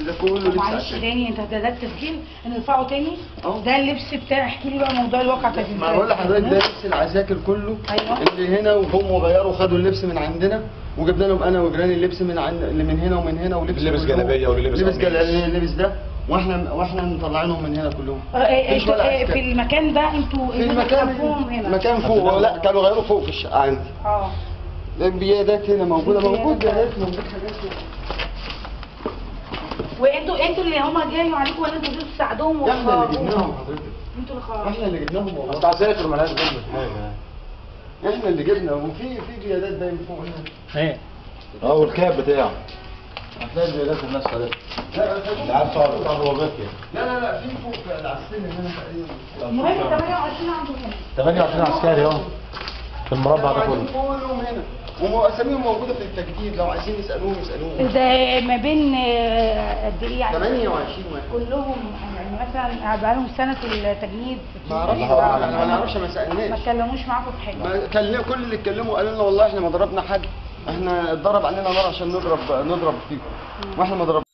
ده كله لبس معلش عشان تاني انت ده ده التسجيل نرفعه تاني أهو. ده اللبس بتاعي احكي لي بقى موضوع الواقع بتاع ما بقول لحضرتك ده لبس العساكر كله أيوة. اللي هنا وهم غيروا خدوا اللبس من عندنا وجبنا لهم انا وجيراني اللبس من عند اللي من هنا ومن هنا ولبس لبس كلهم. جلابية واللي لبس لبس قميص. جلابيه اللبس ده واحنا واحنا مطلعينهم من هنا كلهم آه، آه، مفيش انتوا ولا آه، عسكري. في المكان ده انتوا في المكان فوق هنا مكان فوق لا كانوا غيروا فوق في الشقه عندي اه البيادات هنا موجوده في موجود بيادات. بيادات موجود حاجات وانتوا انتوا اللي هم جايين عليكم ولا انتوا اللي تساعدوهم احنا اللي وتخرجوهم؟ جبناهم حضرتك انتوا اللي خرجتوا احنا اللي جبناهم والله بس عساكر مالهاش ذنب في حاجه احنا اللي جبنا وفي في بيادات باين فوق هنا ايه اه والكاب بتاعه هتلاقي البيادات الناس خدتها لا اللي عارف صار صار هو بيت لا لا لا في فوق في العسكري هنا تقريبا المهم 28 عندهم هنا 28 عسكري اهو في المربع ده كله كلهم هنا واساميهم موجوده في التجديد لو عايزين يسالوهم يسالوهم ده ما بين آه، قد ايه يعني 28 واحد كلهم يعني مثلا بقالهم سنه في التجنيد ما اعرفش الله أعلم. احنا ما نعرفش ما ما سالناش اتكلموش معاكم في حاجه ما كلم كل اللي اتكلموا قالوا لنا والله احنا ما ضربنا حد احنا اتضرب علينا نار عشان نضرب نضرب فيكم واحنا ما ضربناش